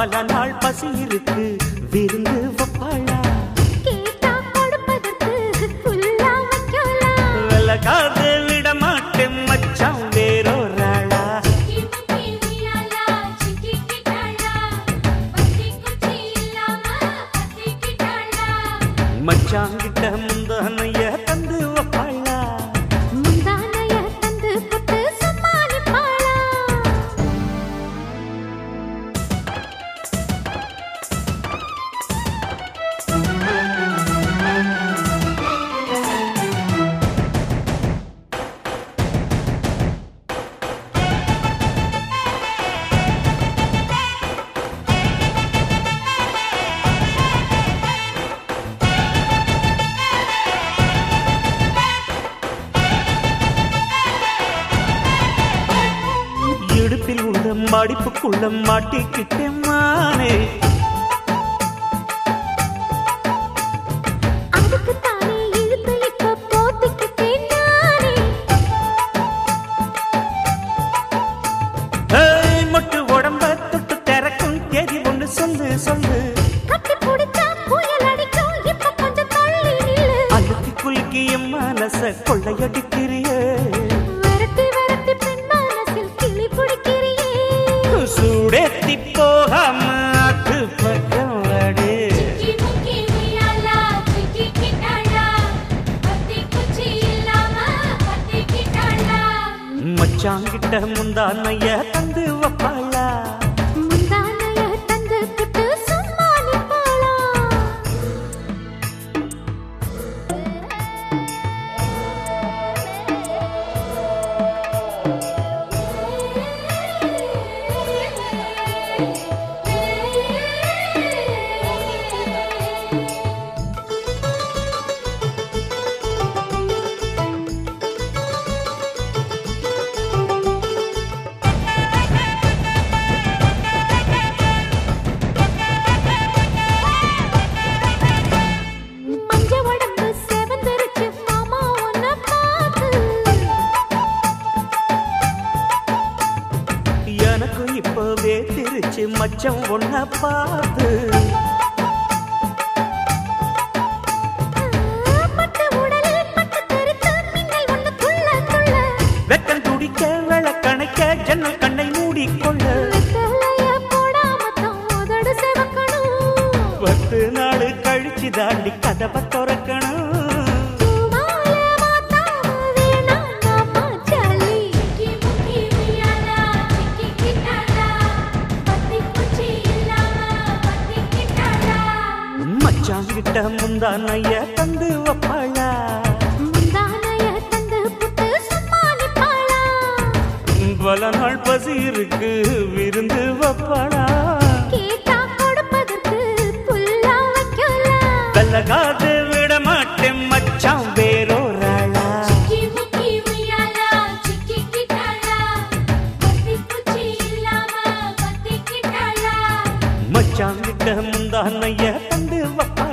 பல நாள் பசி இருக்கு விருந்து வப்பாளா கேட்டா கொடுப்பதற்கு புல்லா வைக்கலாம் விலகாது விட மாட்டேன் மச்சான் வேறொராளா சிக்கி முக்கி உய்யாலா சிக்கிக்கிட்டாளா பத்தி குச்சி இல்லாம பத்திக்கிட்டாளா மச்சான் கிட்ட முந்தானைய தந்து வப்பாளா முந்தானைய தந்து புட்டு சமாளிப்பாளா இடுப்பில் உள்ள மடிப்புக்குள்ள மாட்டிக்கிட்டேன் மானே அதுக்கு தானே இழுத்து இப்ப போத்திக்கிட்டேன் நானே ஏய், மொட்டு உடம்ப தொட்டு திறக்கும் தேதி ஒன்று சொல்லு சொல்லு கட்டி பிடிச்சா புயல் அடிக்கும் இப்ப கொஞ்சம் தள்ளி நில்லு அழுத்தி குலுக்கி என் மனச கொள்ளையடிக்கிறியே விரட்டி விரட்டி பெண் மனசில் கிளி பிடிக்கிறியே சூடேத்தி போகாம ஆத்து பக்கம் வாடு சிக்கி முக்கி உய்யாலா சிக்கிக்கிட்டாளா பத்தி குச்சி இல்லாம பத்திக்கிட்டாளா மச்சாங்கிட்ட முந்தானைய தந்து வப்பாளா முந்தானைய தந்து புட்டு சமாளிப்பாளா மஞ்ச உடம்பு செவந்திருச்சு மாமா உன்னை பார்த்து எனக்கு இப்பவே திருச்சு மச்சம் ஒன்ன பார்த்து பட்டு உடலில் பட்டு தெரித்து மின்னல் ஒன்று துள்ள துள்ள வெக்கம் துடிக்க விளக்கணைக்க ஜன்னல் கண்ணை மூடிக்கொள்ள வெத்தலைய போடாம தான் உதடு சிவக்கணும் பத்து நாள் கழிச்சு தாண்டி கதவை திறக்கணும் பூமால மாத்தாம வேணாம் மாமா சாலி சிக்கி முக்கி உய்யாலா சிக்கிக்கிட்டாளா பத்தி குச்சி இல்லாம பத்திக்கிட்டாளா மச்சாங்கிட்ட முந்தானைய தந்து வப்பாளா முந்தானைய தந்து புட்டு சமாளிப்பாளா பல நாள் பசி இருக்கு விருந்து வப்பாளா கேட்டா கொடுப்பதற்கு புல்லா வைக்கலாம் விலகாது விட மாட்டேன் மச்சான் வேறொராளா சிக்கி முக்கி உய்யாலா சிக்கிக்கிட்டாளா பத்தி குச்சி இல்லாம பத்திக்கிட்டாளா மச்சாங்கிட்ட முந்தானைய தந்து வப்பாளா